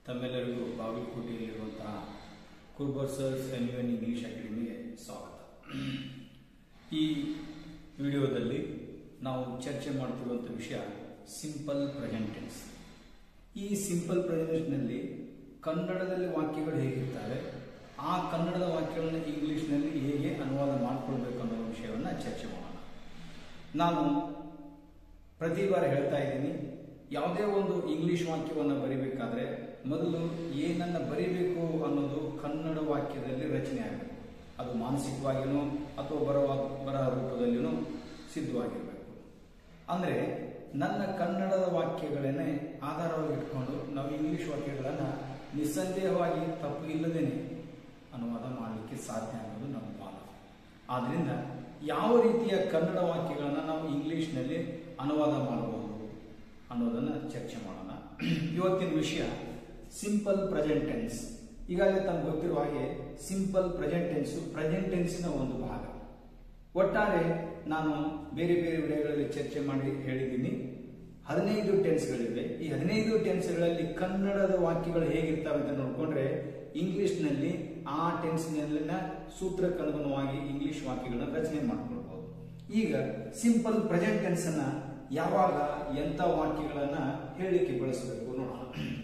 ತಮ್ಮೆಲ್ಲರಿಗೂ ಬಾಗಲಕೋಟೆಯಲ್ಲಿರುವಂತಹ ಕುರ್ಬರ್ಸರ್ಸ್ ಎನ್ ಯು ಎನ್ ಇಂಗ್ಲಿಷ್ ಅಕಾಡೆಮಿಗೆ ಸ್ವಾಗತ ಈ ವಿಡಿಯೋದಲ್ಲಿ ನಾವು ಚರ್ಚೆ ಮಾಡ್ತಿರುವಂಥ ವಿಷಯ ಸಿಂಪಲ್ ಪ್ರೆಸೆಂಟೆನ್ಸ್ ಈ ಸಿಂಪಲ್ ಪ್ರೆಸೆಂಟೆನ್ಸ್ನಲ್ಲಿ ಕನ್ನಡದಲ್ಲಿ ವಾಕ್ಯಗಳು ಹೇಗಿರ್ತವೆ ಆ ಕನ್ನಡದ ವಾಕ್ಯಗಳನ್ನು ಇಂಗ್ಲಿಷ್ನಲ್ಲಿ ಹೇಗೆ ಅನುವಾದ ಮಾಡಿಕೊಳ್ಬೇಕು ಅನ್ನೋ ವಿಷಯವನ್ನು ಚರ್ಚೆ ಮಾಡೋಣ ನಾನು ಪ್ರತಿ ಬಾರ ಹೇಳ್ತಾ ಇದ್ದೀನಿ ಯಾವುದೇ ಒಂದು ಇಂಗ್ಲಿಷ್ ವಾಕ್ಯವನ್ನು ಬರಿಬೇಕಾದ್ರೆ ಮೊದಲು ಏನನ್ನ ಬರಿಬೇಕು ಅನ್ನೋದು ಕನ್ನಡ ವಾಕ್ಯದಲ್ಲಿ ರಚನೆ ಆಗಬೇಕು ಅದು ಮಾನಸಿಕವಾಗಿಯೂ ಅಥವಾ ಬರುವ ಬರ ರೂಪದಲ್ಲಿಯೂ ಸಿದ್ಧವಾಗಿರಬೇಕು ಅಂದರೆ ನನ್ನ ಕನ್ನಡದ ವಾಕ್ಯಗಳನ್ನೇ ಆಧಾರವಾಗಿ ಇಟ್ಕೊಂಡು ನಾವು ಇಂಗ್ಲಿಷ್ ವಾಕ್ಯಗಳನ್ನು ನಿಸ್ಸಂದೇಹವಾಗಿ ತಪ್ಪು ಇಲ್ಲದೇನೆ ಅನುವಾದ ಮಾಡಲಿಕ್ಕೆ ಸಾಧ್ಯ ಅನ್ನೋದು ನಮ್ಮ ವಾದ ಆದ್ದರಿಂದ ಯಾವ ರೀತಿಯ ಕನ್ನಡ ವಾಕ್ಯಗಳನ್ನು ನಾವು ಇಂಗ್ಲಿಷ್ನಲ್ಲಿ ಅನುವಾದ ಮಾಡಬಹುದು ಅನ್ನೋದನ್ನು ಚರ್ಚೆ ಮಾಡೋಣ ಇವತ್ತಿನ ವಿಷಯ ಸಿಂಪಲ್ ಪ್ರೆಸೆಂಟ್ ಟೆನ್ಸ್ ಈಗಾಗಲೇ ತಮ್ಗೆ ಗೊತ್ತಿರುವ ಹಾಗೆ ಸಿಂಪಲ್ ಪ್ರೆಸೆಂಟ್ ಟೆನ್ಸು ಪ್ರೆಸೆಂಟ್ ಟೆನ್ಸಿನ ಒಂದು ಭಾಗ ಒಟ್ಟಾರೆ ನಾನು ಬೇರೆ ಬೇರೆ ವಿಡಿಯೋಗಳಲ್ಲಿ ಚರ್ಚೆ ಮಾಡಿ ಹೇಳಿದ್ದೀನಿ ಹದಿನೈದು ಟೆನ್ಸ್ಗಳಿವೆ ಈ ಹದಿನೈದು ಟೆನ್ಸ್ಗಳಲ್ಲಿ ಕನ್ನಡದ ವಾಕ್ಯಗಳು ಹೇಗಿರ್ತವೆ ಅಂತ ನೋಡಿಕೊಂಡ್ರೆ ಇಂಗ್ಲಿಷ್ನಲ್ಲಿ ಆ ಟೆನ್ಸ್ನಲ್ಲಿನ ಸೂತ್ರಕ್ಕೆ ಅನುಗುಣವಾಗಿ ಇಂಗ್ಲಿಷ್ ವಾಕ್ಯಗಳನ್ನ ರಚನೆ ಮಾಡ್ಕೊಳ್ಬಹುದು ಈಗ ಸಿಂಪಲ್ ಪ್ರೆಸೆಂಟ್ ಟೆನ್ಸ್ ಅನ್ನ ಯಾವಾಗ ಎಂಥ ವಾಕ್ಯಗಳನ್ನ ಹೇಳಲಿಕ್ಕೆ ಬಳಸಬೇಕು ನೋಡೋಣ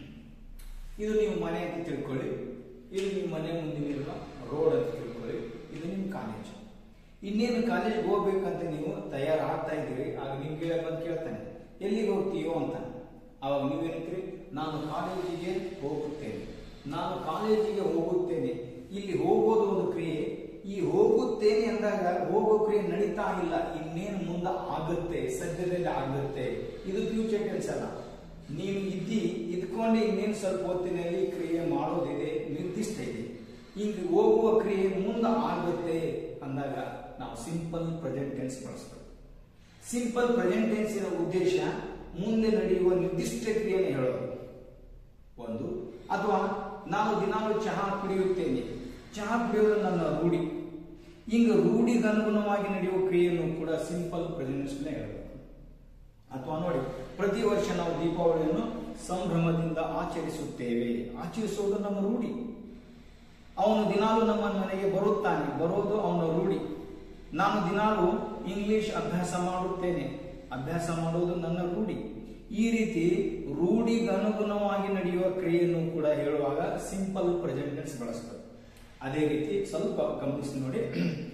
ಇದು ನೀವು ಮನೆ ಅಂತ ತಿಳ್ಕೊಳ್ಳಿ ಇದು ನಿಮ್ಮ ಮನೆ ಮುಂದಿನಿರುವ ರೋಡ್ ಅಂತ ತಿಳ್ಕೊಳ್ಳಿ ಇದು ನಿಮ್ಮ ಕಾಲೇಜ್ ಇನ್ನೇನು ಕಾಲೇಜ್ಗೆ ಹೋಗ್ಬೇಕಂತ ನೀವು ತಯಾರಾಗ್ತಾ ಇದ್ದೀರಿ ಆಗ ನಿಮ್ಗೆ ಬಂದು ಕೇಳ್ತಾನೆ ಎಲ್ಲಿಗೆ ಹೋಗ್ತೀಯೋ ಅಂತ ಅವಾಗ ನೀವೇನಂತೀರಿ ನಾನು ಕಾಲೇಜಿಗೆ ಹೋಗುತ್ತೇನೆ ನಾನು ಕಾಲೇಜಿಗೆ ಹೋಗುತ್ತೇನೆ ಇಲ್ಲಿ ಹೋಗೋದು ಒಂದು ಕ್ರಿಯೆ ಈ ಹೋಗುತ್ತೇನೆ ಅಂದಾಗ ಹೋಗೋ ಕ್ರಿಯೆ ನಡೀತಾ ಇಲ್ಲ ಇನ್ನೇನು ಮುಂದೆ ಆಗುತ್ತೆ ಸದ್ಯದಲ್ಲಿ ಆಗುತ್ತೆ ಇದು ಫ್ಯೂಚರ್ ಟೆನ್ಸ್ ಅಲ್ಲ ನೀವು ಇದ್ದಿ ಇದ್ಕೊಂಡು ಇನ್ನೇನು ಸ್ವಲ್ಪ ಹೊತ್ತಿನಲ್ಲಿ ಕ್ರಿಯೆ ಮಾಡೋದಿದೆ ನಿರ್ದಿಷ್ಟ ಇದೆ ಈಗ ಹೋಗುವ ಕ್ರಿಯೆ ಮುಂದೆ ಆಗುತ್ತೆ ಅಂದಾಗ ನಾವು ಸಿಂಪಲ್ ಪ್ರೆಸೆಂಟ್ ಟೆನ್ಸ್ ಬಳಸ್ಬೇಕು ಸಿಂಪಲ್ ಪ್ರೆಸೆಂಟ್ ಟೆನ್ಸಿನ ಉದ್ದೇಶ ಮುಂದೆ ನಡೆಯುವ ನಿರ್ದಿಷ್ಟ ಕ್ರಿಯೆಯನ್ನು ಹೇಳೋದು ಒಂದು ಅಥವಾ ನಾನು ದಿನಾಲು ಚಹಾ ಕುಡಿಯುತ್ತೇನೆ ಚಹಾ ಕುಡಿಯೋದು ನನ್ನ ರೂಢಿ ಈಗ ರೂಢಿಗೆ ಅನುಗುಣವಾಗಿ ನಡೆಯುವ ಕ್ರಿಯೆಯನ್ನು ಕೂಡ ಸಿಂಪಲ್ ಪ್ರೆಸೆಂಟ್ಸ್ ಹೇಳಬೇಕು ಅಥವಾ ನೋಡಿ ಪ್ರತಿ ವರ್ಷ ನಾವು ದೀಪಾವಳಿಯನ್ನು ಸಂಭ್ರಮದಿಂದ ಆಚರಿಸುತ್ತೇವೆ ಆಚರಿಸುವುದು ನಮ್ಮ ರೂಢಿ ಅವನು ದಿನಾಲು ನಮ್ಮ ಮನೆಗೆ ಬರುತ್ತಾನೆ ಬರೋದು ಅವನ ರೂಢಿ ನಾನು ದಿನಾಲು ಇಂಗ್ಲಿಷ್ ಅಭ್ಯಾಸ ಮಾಡುತ್ತೇನೆ ಅಭ್ಯಾಸ ಮಾಡುವುದು ನನ್ನ ರೂಢಿ ಈ ರೀತಿ ರೂಢಿಗೆ ಅನುಗುಣವಾಗಿ ನಡೆಯುವ ಕ್ರಿಯೆಯನ್ನು ಕೂಡ ಹೇಳುವಾಗ ಸಿಂಪಲ್ ಪ್ರೆಸೆಂಟೆನ್ಸ್ ಬಳಸಬೇಕು ಅದೇ ರೀತಿ ಸ್ವಲ್ಪ ಗಮನಿಸಿ ನೋಡಿ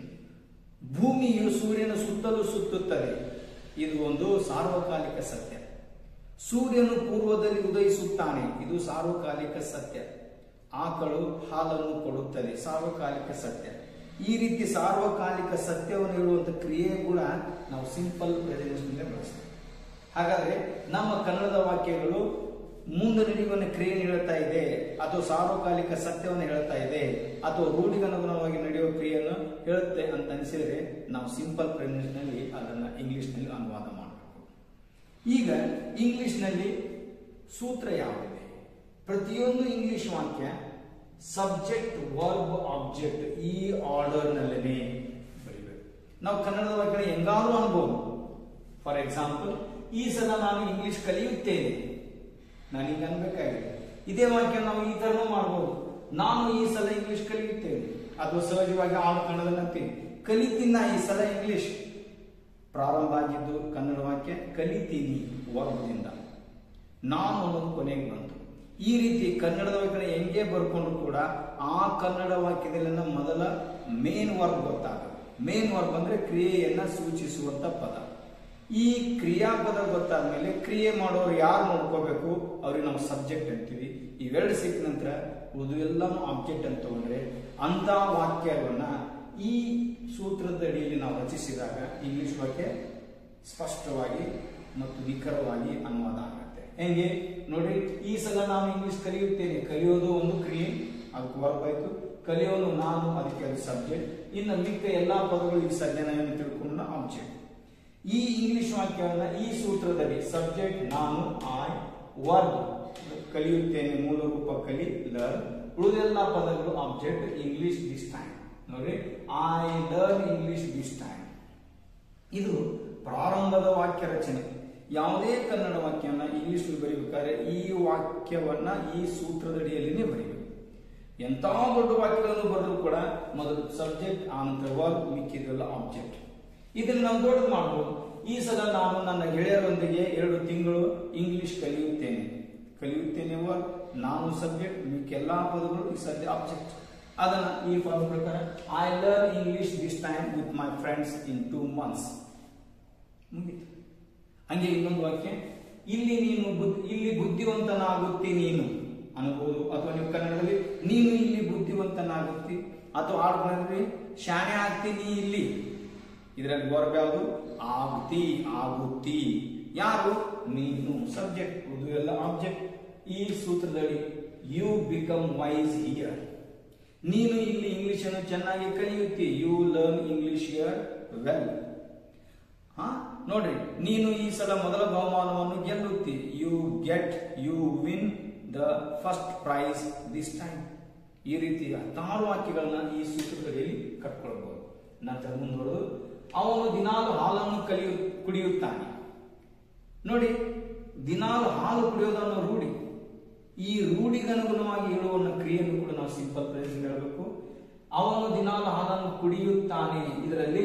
ಭೂಮಿಯು ಸೂರ್ಯನ ಸುತ್ತಲೂ ಸುತ್ತುತ್ತದೆ ಇದು ಒಂದು ಸಾರ್ವಕಾಲಿಕ ಸತ್ಯ ಸೂರ್ಯನು ಪೂರ್ವದಲ್ಲಿ ಉದಯಿಸುತ್ತಾನೆ ಇದು ಸಾರ್ವಕಾಲಿಕ ಸತ್ಯ ಆಕಳು ಹಾಲನ್ನು ಕೊಡುತ್ತದೆ ಸಾರ್ವಕಾಲಿಕ ಸತ್ಯ ಈ ರೀತಿ ಸಾರ್ವಕಾಲಿಕ ಸತ್ಯವನ್ನು ಹೇಳುವಂತ ಕ್ರಿಯೆ ಕೂಡ ನಾವು ಸಿಂಪಲ್ ಪ್ರೆಸೆಂಟೇಷನ್ ಬಳಸ್ತೇವೆ ಹಾಗಾದ್ರೆ ನಮ್ಮ ಕನ್ನಡದ ವಾಕ್ಯಗಳು ಮುಂದೆ ನಡೆಯುವ ಕ್ರಿಯೆಯನ್ನು ಹೇಳ್ತಾ ಇದೆ ಅಥವಾ ಸಾರ್ವಕಾಲಿಕ ಸತ್ಯವನ್ನು ಹೇಳ್ತಾ ಇದೆ ಅಥವಾ ರೂಢಿಗನುಗುಣವಾಗಿ ನಡೆಯುವ ಕ್ರಿಯೆಯನ್ನು ಹೇಳುತ್ತೆ ಅಂತ ಅನಿಸಿದ್ರೆ ನಾವು ಸಿಂಪಲ್ ನಲ್ಲಿ ಅದನ್ನ ಇಂಗ್ಲಿಷ್ನಲ್ಲಿ ಅನುವಾದ ಮಾಡಬೇಕು ಈಗ ಇಂಗ್ಲಿಷ್ನಲ್ಲಿ ಸೂತ್ರ ಯಾವುದಿದೆ ಪ್ರತಿಯೊಂದು ಇಂಗ್ಲಿಷ್ ವಾಕ್ಯ ಸಬ್ಜೆಕ್ಟ್ ವರ್ಬ್ ಆಬ್ಜೆಕ್ಟ್ ಈ ಆರ್ಡರ್ ನಲ್ಲೇ ಬರೀಬೇಕು ನಾವು ಕನ್ನಡದ ವಾಕ್ಯ ಹೆಂಗಾದ್ರೂ ಅನ್ಬೋದು ಫಾರ್ ಎಕ್ಸಾಂಪಲ್ ಈ ಸಲ ನಾನು ಇಂಗ್ಲಿಷ್ ಕಲಿಯುತ್ತೇನೆ ನಾನು ಹಿಂಗೆ ಅನ್ಬೇಕಾಗಿದೆ ಇದೇ ವಾಕ್ಯ ನಾವು ಈ ತರನೂ ಮಾಡ್ಬೋದು ನಾನು ಈ ಸಲ ಇಂಗ್ಲಿಷ್ ಕಲಿಯುತ್ತೇನೆ ಅಥವಾ ಸಹಜವಾಗಿ ಆಳು ಕನ್ನಡದಂತೀನಿ ಕಲಿತೀನ ಈ ಸಲ ಇಂಗ್ಲಿಷ್ ಪ್ರಾರಂಭ ಆಗಿದ್ದು ಕನ್ನಡ ವಾಕ್ಯ ಕಲಿತೀನಿ ವರ್ಗದಿಂದ ನಾನು ಅನ್ನೋದು ಕೊನೆಗೆ ಬಂತು ಈ ರೀತಿ ಕನ್ನಡದ ವಾಕ್ಯ ಹೆಂಗೆ ಬರ್ಕೊಂಡ್ರು ಕೂಡ ಆ ಕನ್ನಡ ವಾಕ್ಯದಲ್ಲಿನ ಮೊದಲ ಮೇನ್ ವರ್ಬ್ ಗೊತ್ತಾಗುತ್ತೆ ಮೇನ್ ವರ್ಬ್ ಅಂದ್ರೆ ಕ್ರಿಯೆಯನ್ನ ಸೂಚಿಸುವಂತ ಪದ ಈ ಕ್ರಿಯಾಪದ ಗೊತ್ತಾದ್ಮೇಲೆ ಕ್ರಿಯೆ ಮಾಡೋರು ಯಾರು ನೋಡ್ಕೋಬೇಕು ಅವ್ರಿಗೆ ನಾವು ಸಬ್ಜೆಕ್ಟ್ ಅಂತೀವಿ ಇವೆರಡು ಸಿಕ್ಕ ನಂತರ ಉಳಿದು ಎಲ್ಲಾನು ಆಬ್ಜೆಕ್ಟ್ ಅಂತ ತಗೊಂಡ್ರೆ ಅಂತ ವಾಕ್ಯವನ್ನ ಈ ಸೂತ್ರದ ಅಡಿಯಲ್ಲಿ ನಾವು ರಚಿಸಿದಾಗ ಇಂಗ್ಲಿಷ್ ವಾಕ್ಯ ಸ್ಪಷ್ಟವಾಗಿ ಮತ್ತು ನಿಖರವಾಗಿ ಅನುವಾದ ಆಗುತ್ತೆ ಹೆಂಗೆ ನೋಡಿ ಈ ಸಲ ನಾನು ಇಂಗ್ಲಿಷ್ ಕಲಿಯುತ್ತೇನೆ ಕಲಿಯೋದು ಒಂದು ಕ್ರಿಯೆ ಅದಕ್ಕೆ ವರ್ಕ್ ಆಯ್ತು ಕಲಿಯೋನು ನಾನು ಅದಕ್ಕೆ ಅದು ಸಬ್ಜೆಕ್ಟ್ ಇನ್ನು ಮಿಕ್ಕ ಎಲ್ಲಾ ಪದಗಳು ಈ ಸಜ್ಜನೆಯನ್ನು ತಿಳ್ಕೊಂಡು ಆಬ್ಜೆಕ್ಟ್ ಈ ಇಂಗ್ಲಿಷ್ ವಾಕ್ಯವನ್ನ ಈ ಸೂತ್ರದಲ್ಲಿ ಸಬ್ಜೆಕ್ಟ್ ನಾನು ಐ ವರ್ಬ್ ಕಲಿಯುತ್ತೇನೆ ಮೂಲ ರೂಪ ಕಲಿ ಲರ್ನ್ ಉಳಿದೆಲ್ಲ ಪದಗಳು ಆಬ್ಜೆಕ್ಟ್ ಇಂಗ್ಲಿಷ್ ದಿಸ್ ಟೈಮ್ ನೋಡಿ I learn English this time ಇದು ಪ್ರಾರಂಭದ ವಾಕ್ಯ ರಚನೆ ಯಾವುದೇ ಕನ್ನಡ ವಾಕ್ಯವನ್ನ ಇಂಗ್ಲಿಷ್ ಬರೀಬೇಕಾದ್ರೆ ಈ ವಾಕ್ಯವನ್ನ ಈ ಸೂತ್ರದಡಿಯಲ್ಲಿನೇ ಬರೀಬೇಕು ಎಂತ ದೊಡ್ಡ ವಾಕ್ಯಗಳನ್ನು ಬರೆದ್ರು ಕೂಡ ಮೊದಲು ಸಬ್ಜೆಕ್ಟ್ ಆನಂತರ ವರ್ಬ್ ಮಿಕ್ಕಿದ್ರಲ್ಲ ಆಬ್ಜೆಕ್ಟ್ ಇದನ್ನ ನಾವು ದೊಡ್ಡದು ಮಾಡ್ಬೋದು ಈ ಸಲ ನಾನು ನನ್ನ ಗೆಳೆಯರೊಂದಿಗೆ ಎರಡು ತಿಂಗಳು ಇಂಗ್ಲಿಷ್ ಕಲಿಯುತ್ತೇನೆ ಕಲಿಯುತ್ತೇನೆ ವರ್ಬ್ ನಾನು ಸಬ್ಜೆಕ್ಟ್ ಮಿಕ್ಕೆಲ್ಲಾ ಪದಗಳು ಈ ಸದ್ಯ ಆಬ್ಜೆಕ್ಟ್ ಅದನ್ನ ಈ ಫಾರ್ಮ್ ಪ್ರಕಾರ I learn English this time with my friends in two months ಮುಗೀತು ಹಂಗೆ ಇನ್ನೊಂದು ವಾಕ್ಯ ಇಲ್ಲಿ ನೀನು ಬುದ್ಧಿ ಇಲ್ಲಿ ಬುದ್ಧಿವಂತನಾಗುತ್ತಿ ನೀನು ಅನ್ಬೋದು ಅಥವಾ ನೀವು ಕನ್ನಡದಲ್ಲಿ ನೀನು ಇಲ್ಲಿ ಬುದ್ಧಿವಂತನಾಗುತ್ತಿ ಅಥವಾ ಆಡ್ಕೊಂಡ್ರಿ ಶಾಣೆ ಆಗ್ತೀನಿ ಇಲ್ಲಿ ಇದರಲ್ಲಿ ವರ್ಬ್ ಯಾವುದು ಆಗುತ್ತಿ ಆಗುತ್ತಿ ಯಾರು ನೀನು ಸಬ್ಜೆಕ್ಟ್ ಉದು ಎಲ್ಲ ಆಬ್ಜೆಕ್ಟ್ ಈ ಸೂತ್ರದಲ್ಲಿ ಯು ಬಿಕಮ್ ವೈಸ್ ಹಿಯರ್ ನೀನು ಇಲ್ಲಿ ಇಂಗ್ಲಿಷ್ ಅನ್ನು ಚೆನ್ನಾಗಿ ಕಲಿಯುತ್ತಿ you learn English here well ಹಾ ನೋಡ್ರಿ ನೀನು ಈ ಸಲ ಮೊದಲ ಬಹುಮಾನವನ್ನು ಗೆಲ್ಲುತ್ತಿ you get you win the first prize this time ಈ ರೀತಿ ಹತ್ತಾರು ವಾಕ್ಯಗಳನ್ನ ಈ ಸೂತ್ರದಲ್ಲಿ ಕಟ್ಕೊಳ್ಬಹುದು ನಂತರ ಮುಂದುವರೆದು ಅವನು ದಿನಾಲು ಹಾಲನ್ನು ಕಲಿಯು ಕುಡಿಯುತ್ತಾನೆ ನೋಡಿ ದಿನಾಲು ಹಾಲು ಕುಡಿಯೋದನ್ನು ರೂಢಿ ಈ ರೂಢಿಗನುಗುಣವಾಗಿ ಹೇಳುವ ಕ್ರಿಯೆಯನ್ನು ಕೂಡ ನಾವು ಸಿಂಪಲ್ ಪ್ರೇಸ್ ಹೇಳಬೇಕು ಅವನು ದಿನಾಲು ಹಾಲನ್ನು ಕುಡಿಯುತ್ತಾನೆ ಇದರಲ್ಲಿ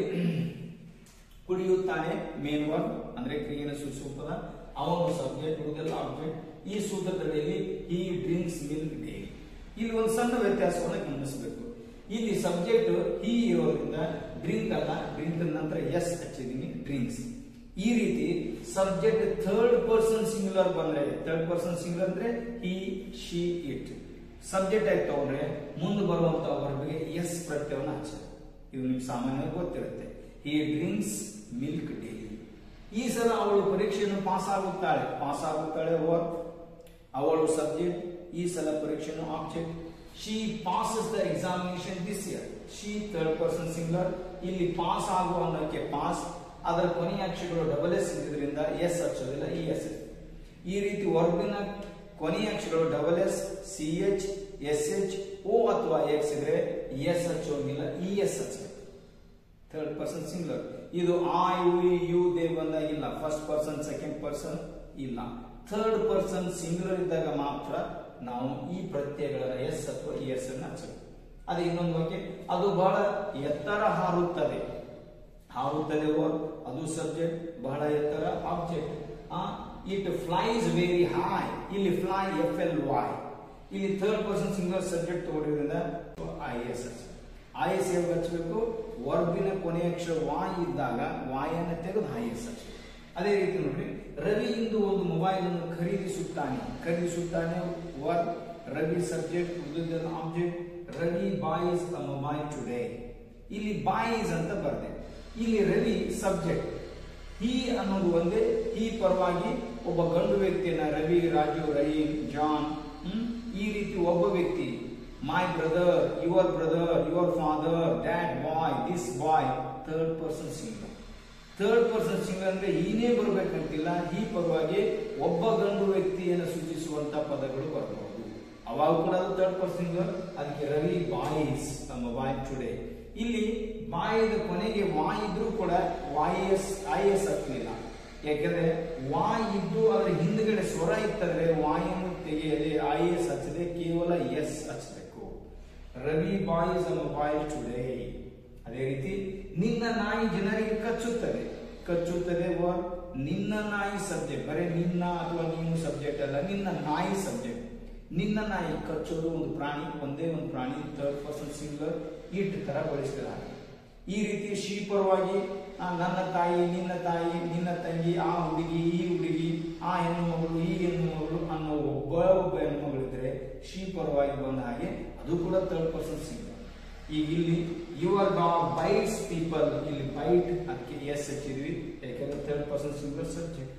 ಕುಡಿಯುತ್ತಾನೆ ಮೇನ್ ವರ್ಡ್ ಅಂದ್ರೆ ಕ್ರಿಯೆಯನ್ನು ಸೂಚಿಸುವ ಪದ ಅವನು ಸಬ್ಜೆಕ್ಟ್ ಉಳಿದೆಲ್ಲ ಆಬ್ಜೆಕ್ಟ್ ಈ ಸೂತ್ರದಲ್ಲಿ ಈ ಡ್ರಿಂಕ್ಸ್ ಮಿಲ್ಕ್ ಡೈಲಿ ಇಲ್ಲಿ ಒಂದು ಸಣ್ಣ ವ್ಯತ್ಯಾಸವನ್ನು ಗಮನಿಸಬೇಕು ಇಲ್ಲಿ ಸಬ್ಜೆಕ್ಟ್ ಹಿ ಇರೋದ್ರಿಂದ ಡ್ರಿಂಕ್ ಅಲ್ಲ ಡ್ರಿಂಕ್ ನಂತರ ಎಸ್ ಹಚ್ಚಿದೀನಿ ಡ್ರಿಂಕ್ಸ್ ಈ ರೀತಿ ಸಬ್ಜೆಕ್ಟ್ ಥರ್ಡ್ ಪರ್ಸನ್ ಸಿಂಗ್ಯುಲರ್ ಬಂದ್ರೆ ಥರ್ಡ್ ಪರ್ಸನ್ ಸಿಂಗ್ಯುಲರ್ ಅಂದ್ರೆ ಹಿ ಶಿ ಇಟ್ ಸಬ್ಜೆಕ್ಟ್ ಆಗಿ ತಗೊಂಡ್ರೆ ಮುಂದೆ ಬರುವಂತ ವರ್ಬ್ಗೆ ಎಸ್ ಪ್ರತ್ಯಯವನ್ನು ಹಚ್ಚಬೇಕು ಇದು ನಿಮ್ಗೆ ಸಾಮಾನ್ಯವಾಗಿ ಗೊತ್ತಿರುತ್ತೆ ಹಿ ಡ್ರಿಂಕ್ಸ್ ಮಿಲ್ಕ್ ಡೈಲಿ ಈ ಸಲ ಅವಳು ಪರೀಕ್ಷೆಯನ್ನು ಪಾಸ್ ಆಗುತ್ತಾಳೆ ಪಾಸ್ ಆಗುತ್ತಾಳೆ ವರ್ಕ್ ಅವಳು ಸಬ್ಜೆಕ್ಟ್ ಈ ಸಲ ಪರೀಕ್ಷೆಯನ್ನು object she passes the examination this year she third person singular ಇಲ್ಲಿ ಪಾಸ್ ಆಗುವ ಅನ್ನೋಕ್ಕೆ ಪಾಸ್ ಅದರ ಕೊನೆಯ ಅಕ್ಷರಗಳು ಡಬಲ್ ಎಸ್ ಇದ್ರಿಂದ ಎಸ್ ಹಚ್ಚೋದಿಲ್ಲ ಇ ಎಸ್ ಈ ರೀತಿ ವರ್ಬಿನ ಕೊನೆಯ ಅಕ್ಷರಗಳು double S C H S H O ಅಥವಾ ಎಕ್ಸ್ ಇದ್ರೆ ಎಸ್ ಹಚ್ಚೋಂಗಿಲ್ಲ ಇ ಎಸ್ ಹಚ್ಚಬೇಕು ಥರ್ಡ್ ಪರ್ಸನ್ ಸಿಂಗ್ಲರ್ ಇದು ಐ ವಿ ಯು ದೇ ಬಂದಾಗ ಇಲ್ಲ ಫಸ್ಟ್ ಪರ್ಸನ್ ಸೆಕೆಂಡ್ ಪರ್ಸನ್ ಇಲ್ಲ ಥರ್ಡ್ ಪರ್ಸನ್ ಸಿಂಗ್ಲರ್ ಇದ್ದಾಗ ಮಾತ್ರ ನಾವು ಈ ಪ್ರತ್ಯಯಗಳ ಎಸ್ ಅಥವಾ ಇ ಎಸ್ ಅನ್ನು ಹಚ್ಚಬೇಕು ಅದೇ ಇನ್ನೊಂದು ಬಗ್ಗೆ ಅದು ಬಹಳ ಎತ್ತರ ಹಾರುತ್ತದೆ ಹಾರುತ್ತದೆ ಓರ್ ಅದು ಸಬ್ಜೆಕ್ಟ್ ಬಹಳ ಎತ್ತರ object it flies very high ಇಲ್ಲಿ ಫ್ಲೈ ಎಫ್ ಎಲ್ ವೈ ಇಲ್ಲಿ ಥರ್ಡ್ ಪರ್ಸನ್ ಸಿಂಗಲ್ ಸಬ್ಜೆಕ್ಟ್ ತಗೊಂಡಿರೋದ್ರಿಂದ ಐ ಎಸ್ ಐ ಎಸ್ ಯಾವಾಗ ಹಚ್ಚಬೇಕು ವರ್ಬಿನ ಕೊನೆಯ ಅಕ್ಷರ ವಾಯ್ ಇದ್ದಾಗ ವಾಯನ್ನ ತೆಗೆದು ಐ ಎಸ್ ಹಚ್ಚಬೇಕು ಅದೇ ರೀತಿ ನೋಡಿ ರವಿ ಇಂದು ಒಂದು ಮೊಬೈಲ್ ಅನ್ನು ಖರೀದಿಸುತ್ತಾನೆ ಖರೀದಿಸುತ್ತಾನೆ ವರ್ಬ್ ರವಿ ಸಬ್ಜೆಕ್ಟ್ ಉಳಿದ object Ravi buys a mobile today ಇಲ್ಲಿ ಬಾಯ್ಸ್ ಅಂತ ಬರ್ದೆ ಇಲ್ಲಿ ರವಿ ಸಬ್ಜೆಕ್ಟ್ ಹಿ ಅನ್ನೋದು ಒಂದೇ ಈ ಪರವಾಗಿ ಒಬ್ಬ ಗಂಡು ವ್ಯಕ್ತಿಯನ್ನ ರವಿ ರಾಜು ರಹೀಮ್ ಜಾನ್ ಹ್ಮ್? ಈ ರೀತಿ ಒಬ್ಬ ವ್ಯಕ್ತಿ my brother your brother your father dad boy this boy third person single third person single ಅಂದ್ರೆ ಈನೇ ಬರ್ಬೇಕಂತಿಲ್ಲ ಈ ಪರವಾಗಿ ಒಬ್ಬ ಗಂಡು ವ್ಯಕ್ತಿಯನ್ನು ಸೂಚಿಸುವಂತ ಪದಗಳು ಬರಬಹುದು ಅವಾಗ ಕೂಡ ಅದು ಥರ್ಡ್ ಪರ್ಸನ್ ಸಿಂಗಲ್ ಅದಕ್ಕೆ ರವಿ ಬಾಯ್ಸ್ ನಮ್ಮ ಬಾಯ್ ಟುಡೇ ಇಲ್ಲಿ ಬಾಯಿದ ಕೊನೆಗೆ ವಾಯ್ ಇದ್ರೂ ಕೂಡ ವಾಯ್ ಎಸ್ ಐ ಎಸ್ ಹತ್ತಲಿಲ್ಲ ಯಾಕಂದ್ರೆ ವಾಯ್ ಇದ್ದು ಅದರ ಹಿಂದ್ಗಡೆ ಸ್ವರ ಇತ್ತಂದ್ರೆ ವಾಯನ್ನು ತೆಗೆಯದೆ ಐ ಎಸ್ ಹಚ್ಚದೆ ಕೇವಲ ಎಸ್ ಹಚ್ಚಬೇಕು ರವಿ ಬಾಯ್ಸ್ ಅಮ್ಮ ಬಾಯ್ ಟುಡೇ ಅದೇ ರೀತಿ ನಿನ್ನ ನಾಯಿ ಜನರಿಗೆ ಕಚ್ಚುತ್ತದೆ ಕಚ್ಚುತ್ತದೆ ವರ್ಡ್ ನಿನ್ನ ನಾಯಿ ಸಬ್ಜೆಕ್ಟ್ ಬರೀ ನಿನ್ನ ಅಥವಾ ನೀನು ಸಬ್ಜೆಕ್ಟ್ ಅಲ್ಲ ನಿನ್ನ ನಾಯಿ ಸಬ್ಜೆಕ್ಟ್ ನಿನ್ನ ನಾಯಿ ಕಚ್ಚೋದು ಒಂದು ಪ್ರಾಣಿ ಒಂದೇ ಒಂದು ಪ್ರಾಣಿ ಥರ್ಡ್ ಪರ್ಸನ್ ಸಿಂಗರ್ ಇಟ್ ತರ ಬಳಸಲಾಗಿದೆ ಈ ರೀತಿ ಶೀಪರವಾಗಿ ಆ, ನನ್ನ ತಾಯಿ ನಿನ್ನ ತಾಯಿ ನಿನ್ನ ತಂಗಿ ಆ ಹುಡುಗಿ ಈ ಹುಡುಗಿ ಆ ಹೆಣ್ಣು ಮಗಳು ಈ ಹೆಣ್ಣು ಮಗಳು ಅನ್ನೋ ಒಬ್ಬ ಒಬ್ಬ ಹೆಣ್ಣು ಮಗಳಿದ್ರೆ ಶೀಪರವಾಗಿ ಬಂದ ಹಾಗೆ ಅದು ಕೂಡ ಥರ್ಡ್ ಪರ್ಸನ್ ಸಿಂಗರ್ ಈಗ ಇಲ್ಲಿ ಯುವರ್ ಡಾಗ್ ಬೈಟ್ಸ್ ಪೀಪಲ್ ಇಲ್ಲಿ ಬೈಟ್ ಅದಕ್ಕೆ ಎಸ್ ಹಚ್ಚಿದ್ವಿ ಯಾಕಂದ್ರೆ ಥರ್ಡ್ ಪರ್ಸನ್ ಸಿಂಗಲ್ ಸಬ್ಜೆಕ್ಟ್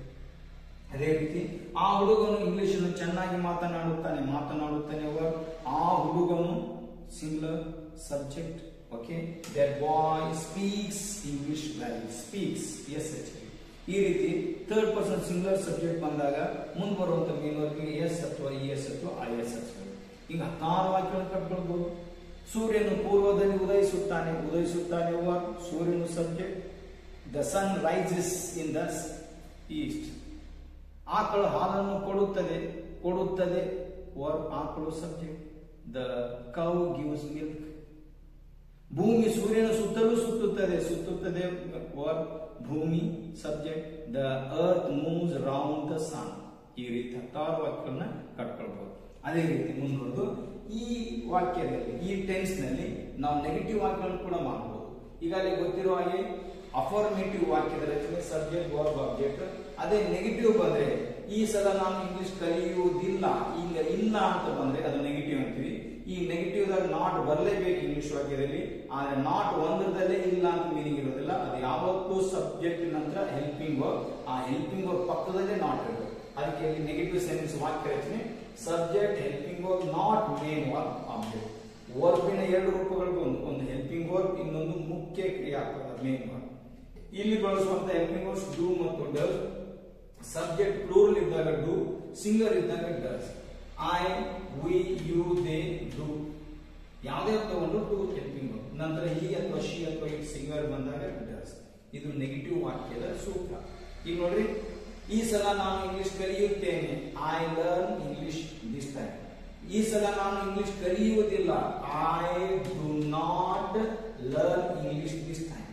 ಅದೇ ರೀತಿ ಆ ಹುಡುಗನು ಇಂಗ್ಲಿಷ್ ಅನ್ನು ಚೆನ್ನಾಗಿ ಮಾತನಾಡುತ್ತಾನೆ ಮಾತನಾಡುತ್ತಾನೆ ಅವರ್ ಆ ಹುಡುಗನು singular subject okay that boy speaks English well speaks S H ಈ ರೀತಿ ಥರ್ಡ್ ಪರ್ಸನ್ ಸಿಂಗ್ಲರ್ ಸಬ್ಜೆಕ್ಟ್ ಬಂದಾಗ ಮುಂದೆ ಬರುವಂತ ಮೇನ್ ವರ್ಗಿಗೆ ಎಸ್ ಅಥವಾ ಇ ಎಸ್ ಅಥವಾ ಐ ಎಸ್ ಹಚ್ಚಬೇಕು ಈಗ ಹತ್ತಾರು ವಾಕ್ಯಗಳನ್ನು ಕಟ್ಕೊಳ್ಬಹುದು ಸೂರ್ಯನು ಪೂರ್ವದಲ್ಲಿ ಉದಯಿಸುತ್ತಾನೆ ಉದಯಿಸುತ್ತಾನೆ ಅವರ್ ಸೂರ್ಯನು subject the sun rises in the east ಆಕಳು ಹಾಲನ್ನು ಕೊಡುತ್ತದೆ ಕೊಡುತ್ತದೆ or ಆಕಳು subject the cow gives milk ಭೂಮಿ ಸೂರ್ಯನ ಸುತ್ತಲೂ ಸುತ್ತುತ್ತದೆ ಸುತ್ತುತ್ತದೆ or ಭೂಮಿ subject the earth moves round the sun ಈ ರೀತಿ ಹತ್ತಾರು ವಾಕ್ಯಗಳನ್ನ ಕಟ್ಕೊಳ್ಬಹುದು ಅದೇ ರೀತಿ ಮುಂದುವರೆದು ಈ ವಾಕ್ಯದಲ್ಲಿ ಈ ಟೆನ್ಸ್ ನಲ್ಲಿ ನಾವು ನೆಗೆಟಿವ್ ವಾಕ್ಯಗಳನ್ನು ಕೂಡ ಮಾಡಬಹುದು ಈಗಾಗಲೇ ಗೊತ್ತಿರುವ ಹಾಗೆ ಅಫಾರ್ಮೇಟಿವ್ ವಾಕ್ಯದ ರಚನೆ ಸಬ್ಜೆಕ್ಟ್ ವರ್ಬ್ ಆಬ್ಜೆಕ್ಟ್ ಅದೇ ನೆಗೆಟಿವ್ ಬಂದ್ರೆ ಈ ಸಲ ನಾನು ಇಂಗ್ಲಿಷ್ ಕಲಿಯುವುದಿಲ್ಲ ಈಗ ಇಲ್ಲ ಅಂತ ಬಂದ್ರೆ ಅದು ನೆಗೆಟಿವ್ ಅಂತೀವಿ ಈ ನೆಗೆಟಿವ್ ದಾಗ ನಾಟ್ ಬರಲೇಬೇಕು ಇಂಗ್ಲಿಷ್ ವಾಕ್ಯದಲ್ಲಿ ಆದ್ರೆ ನಾಟ್ ಒಂದರದಲ್ಲೇ ಇಲ್ಲ ಅಂತ ಮೀನಿಂಗ್ ಇರೋದಿಲ್ಲ ಅದು ಯಾವತ್ತೂ ಸಬ್ಜೆಕ್ಟ್ ನಂತರ ಹೆಲ್ಪಿಂಗ್ ವರ್ಕ್ ಆ ಹೆಲ್ಪಿಂಗ್ ವರ್ಕ್ ಪಕ್ಕದಲ್ಲೇ ನಾಟ್ ಇರಬೇಕು ಅದಕ್ಕೆ ಇಲ್ಲಿ ನೆಗೆಟಿವ್ ಸೆನ್ಸ್ ವಾಕ್ಯ ರಚನೆ subject helping verb not main verb object ವರ್ಬಿನ ಎರಡು ರೂಪಗಳು ಒಂದು ಒಂದು ಹೆಲ್ಪಿಂಗ್ ವರ್ಕ್ ಇನ್ನೊಂದು ಮುಖ್ಯ ಕ್ರಿಯಾಪದ ಮೇನ್ ವರ್ಕ್ ಇಲ್ಲಿ ಬಳಸುವಂತ ಹೆಲ್ಪಿಂಗ್ ವರ್ಕ್ಸ್ ಡೂ ಮತ್ತು ಡಸ್ ಸಬ್ಜೆಕ್ಟ್ ಪ್ಲೂರಲ್ ಇದ್ದಾಗ ಡೂ ಸಿಂಗರ್ ಇದ್ದಾಗ does I we you they do ಯಾವುದೇ ತಗೊಂಡು ಟು ಹೆಲ್ಪಿಂಗ್ ವರ್ಕ್ ನಂತರ ಈ ಅಥವಾ ಶಿ ಅಥವಾ ಇಟ್ ಸಿಂಗರ್ ಬಂದಾಗ ಡಸ್ ಇದು ನೆಗೆಟಿವ್ ವಾಕ್ಯದ ಸೂತ್ರ ಈಗ ನೋಡ್ರಿ ಈ ಸಲ ನಾನು ಇಂಗ್ಲಿಷ್ ಕಲಿಯುತ್ತೇನೆ I learn English this time ಈ ಸಲ ನಾನು ಇಂಗ್ಲಿಷ್ ಕಲಿಯುವುದಿಲ್ಲ I do not learn English this time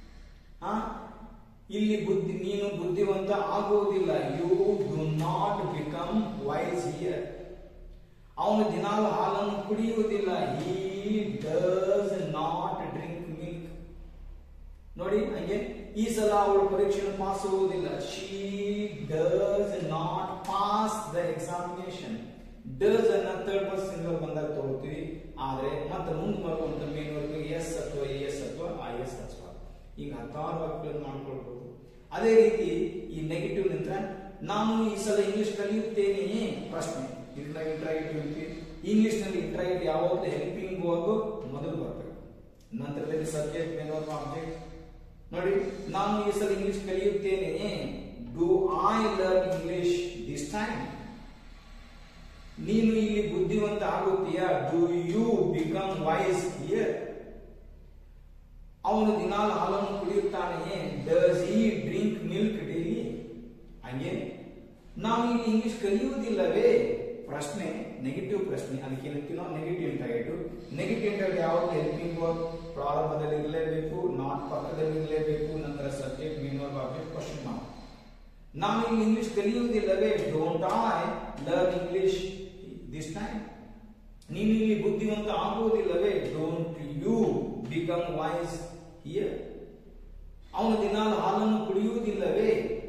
ಇಲ್ಲಿ ಬುದ್ಧಿ ನೀನು ಬುದ್ಧಿವಂತ ಆಗುವುದಿಲ್ಲ you do not become wise here ಅವನು ದಿನಾಲು ಹಾಲನ್ನು ಕುಡಿಯುವುದಿಲ್ಲ he does not drink milk ನೋಡಿ ಹಂಗೆ ಈ ಸಲ ಅವಳು ಪರೀಕ್ಷೆ ಪಾಸ್ ಆಗುವುದಿಲ್ಲ she does not pass the examination does ಅನ್ನ ಥರ್ಡ್ ಪರ್ಸನ್ ಸಿಂಗಲ್ ಬಂದಾಗ ತಗೊಳ್ತೀವಿ ಆದ್ರೆ ಮತ್ತೆ ಮುಂದೆ ಬರುವಂತ ಮೇನ್ ವರ್ಗ ಎಸ್ ಅಥವಾ ಎಸ್ ಅಥವಾ ಐ ಎಸ್ ಅಥವಾ ಈಗ ಹತ್ತಾರು ವಾಕ್ಯಗಳನ್ನು ಮಾಡ್ಕೊಳ್ಬಹುದು ಅದೇ ರೀತಿ ಈ ನೆಗೆಟಿವ್ ನಂತರ ನಾನು ಈ ಸಲ ಇಂಗ್ಲಿಷ್ ಕಲಿಯುತ್ತೇನೆಯೇ ಪ್ರಶ್ನೆ ಇದ್ರಾಗ ಇಂಟ್ರಾಗೇಟಿವ್ ಅಂತೀವಿ ಇಂಗ್ಲಿಷ್ ನಲ್ಲಿ ಇಂಟ್ರಾಗೇಟಿವ್ ಯಾವಾಗಲೂ ಹೆಲ್ಪಿಂಗ್ ವರ್ಬ್ ಮೊದಲು ಬರಬೇಕು ನಂತರದಲ್ಲಿ ಸಬ್ಜೆಕ್ಟ್ ಮೇನ್ ವರ್ಬ್ ಆಬ್ಜೆಕ್ಟ್ ನೋಡಿ ನಾನು ಈ ಸಲ ಇಂಗ್ಲಿಷ್ ಕಲಿಯುತ್ತೇನೆಯೇ do I learn English this time ನೀನು ಇಲ್ಲಿ ಬುದ್ಧಿವಂತ ಆಗುತ್ತೀಯಾ do you become wise here ಅವನು ದಿನಾಲು ಹಾಲನ್ನು ಕುಡಿಯುತ್ತಾನೆಯೇ does he drink milk daily ಹಂಗೆ ನಾವು ಇಲ್ಲಿ ಇಂಗ್ಲಿಷ್ ಕಲಿಯುವುದಿಲ್ಲವೇ ಪ್ರಶ್ನೆ ನೆಗೆಟಿವ್ ಪ್ರಶ್ನೆ ಅದಕ್ಕೆ ಏನಂತೀವಿ ನಾವು ನೆಗೆಟಿವ್ ಇಂಟರ್ಗೇಟಿವ್ ನೆಗೆಟಿವ್ ಇಂಟರ್ಗೇಟ್ ಯಾವಾಗ ಹೆಲ್ಪಿಂಗ್ ವರ್ಕ್ ಪ್ರಾರಂಭದಲ್ಲಿ ಇರಲೇಬೇಕು ನಾಟ್ ಪಕ್ಕದಲ್ಲಿ ಇರಲೇಬೇಕು ನಂತರ subject main verb object question mark ನಾನು ಇಲ್ಲಿ ಇಂಗ್ಲಿಷ್ ಕಲಿಯುವುದಿಲ್ಲವೇ don't I learn English this time ನೀನು ಇಲ್ಲಿ ಬುದ್ಧಿವಂತ ಆಗುವುದಿಲ್ಲವೇ don't you become wise here ಅವನು ದಿನಾಲು ಹಾಲನ್ನು ಕುಡಿಯುವುದಿಲ್ಲವೇ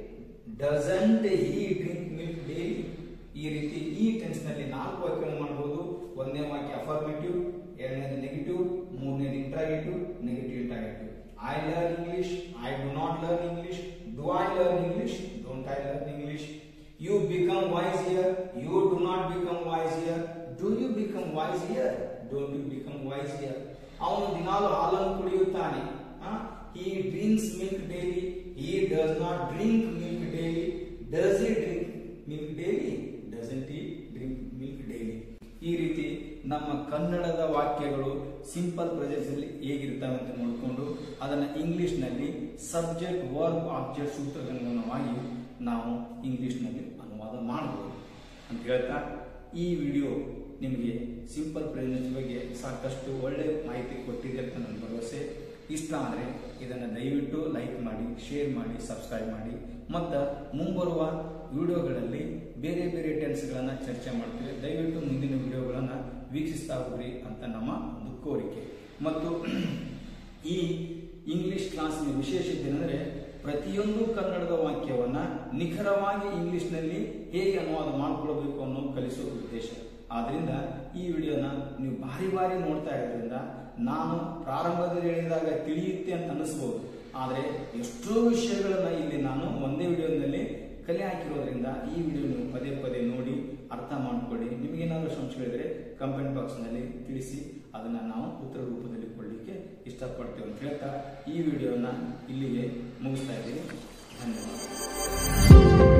doesn't he drink milk daily ಈ ರೀತಿ ಈ ಟೆನ್ಸ್ ನಲ್ಲಿ ನಾಲ್ಕು ವಾಕ್ಯಗಳನ್ನು ಮಾಡಬಹುದು ಒಂದನೇ ವಾಕ್ಯ ಅಫರ್ಮೇಟಿವ್ ಎರಡನೇದು ನೆಗೆಟಿವ್ ಮೂರನೇದು interrogative negative interrogative I learn English I do not learn English do I learn English don't I learn English you become wise here you do not become wise here do you become wise here don't you become wise here ಅವನು ದಿನಾಲು ಹಾಲನ್ನು ಕುಡಿಯುತ್ತಾನೆ he drinks milk daily he does not drink milk daily does he drink milk daily doesn't he drink milk daily ಈ ರೀತಿ ನಮ್ಮ ಕನ್ನಡದ ವಾಕ್ಯಗಳು simple presence ಅಲ್ಲಿ ಹೇಗಿರ್ತವೆ ಅಂತ ನೋಡಿಕೊಂಡು ಅದನ್ನ ಇಂಗ್ಲಿಷ್ ನಲ್ಲಿ ಸಬ್ಜೆಕ್ಟ್ ವರ್ಬ್ ಆಬ್ಜೆಕ್ಟ್ ಸೂತ್ರಗನುಗುಣವಾಗಿ ನಾವು ಇಂಗ್ಲಿಷ್ ನಲ್ಲಿ ಅನುವಾದ ಮಾಡಬಹುದು ಅಂತ ಹೇಳ್ತಾ ಈ ವಿಡಿಯೋ ನಿಮಗೆ ಸಿಂಪಲ್ ಪ್ರೆಸೆನ್ಸ್ ಬಗ್ಗೆ ಸಾಕಷ್ಟು ಒಳ್ಳೆ ಮಾಹಿತಿ ಕೊಟ್ಟಿದೆ ಅಂತ ನನ್ನ ಭರವಸೆ ಇಷ್ಟ ಆದರೆ ಇದನ್ನು ದಯವಿಟ್ಟು ಲೈಕ್ ಮಾಡಿ ಶೇರ್ ಮಾಡಿ ಸಬ್ಸ್ಕ್ರೈಬ್ ಮಾಡಿ ಮತ್ತು ಮುಂಬರುವ ವಿಡಿಯೋಗಳಲ್ಲಿ ಬೇರೆ ಬೇರೆ ಟೆನ್ಸ್ಗಳನ್ನು ಚರ್ಚೆ ಮಾಡ್ತೀವಿ ದಯವಿಟ್ಟು ಮುಂದಿನ ವಿಡಿಯೋಗಳನ್ನು ವೀಕ್ಷಿಸ್ತಾ ಹೋಗ್ರಿ ಅಂತ ನಮ್ಮ ಒಂದು ಕೋರಿಕೆ ಮತ್ತು ಈ ಇಂಗ್ಲಿಷ್ ಕ್ಲಾಸಿನ ವಿಶೇಷತೆ ಏನಂದರೆ ಪ್ರತಿಯೊಂದು ಕನ್ನಡದ ವಾಕ್ಯವನ್ನ ನಿಖರವಾಗಿ ಇಂಗ್ಲಿಷ್ನಲ್ಲಿ ಹೇಗೆ ಅನುವಾದ ಮಾಡಿಕೊಳ್ಬೇಕು ಅನ್ನೋ ಕಲಿಸುವ ಉದ್ದೇಶ ಆದ್ರಿಂದ ಈ ವಿಡಿಯೋನ ನೀವು ಬಾರಿ ಬಾರಿ ನೋಡ್ತಾ ಇರೋದ್ರಿಂದ ನಾನು ಪ್ರಾರಂಭದಲ್ಲಿ ಹೇಳಿದಾಗ ತಿಳಿಯುತ್ತೆ ಅಂತ ಅನಿಸ್ಬೋದು ಆದರೆ ಎಷ್ಟೋ ವಿಷಯಗಳನ್ನ ಇಲ್ಲಿ ನಾನು ಒಂದೇ ವಿಡಿಯೋದಲ್ಲಿ ಕಲೆ ಹಾಕಿರೋದ್ರಿಂದ ಈ ವಿಡಿಯೋ ನೀವು ಪದೇ ಪದೇ ನೋಡಿ ಅರ್ಥ ಮಾಡ್ಕೊಳ್ಳಿ ನಿಮಗೇನಾದರೂ ಸಂಶಯಗಳಿದ್ರೆ ಕಮೆಂಟ್ ಬಾಕ್ಸ್ನಲ್ಲಿ ತಿಳಿಸಿ ಅದನ್ನು ನಾವು ಉತ್ತರ ರೂಪದಲ್ಲಿ ಕೊಡಲಿಕ್ಕೆ ಇಷ್ಟಪಡ್ತೇವೆ ಅಂತ ಹೇಳ್ತಾ ಈ ವಿಡಿಯೋನ ಇಲ್ಲಿಗೆ ಮುಗಿಸ್ತಾ ಇದ್ದೀನಿ ಧನ್ಯವಾದ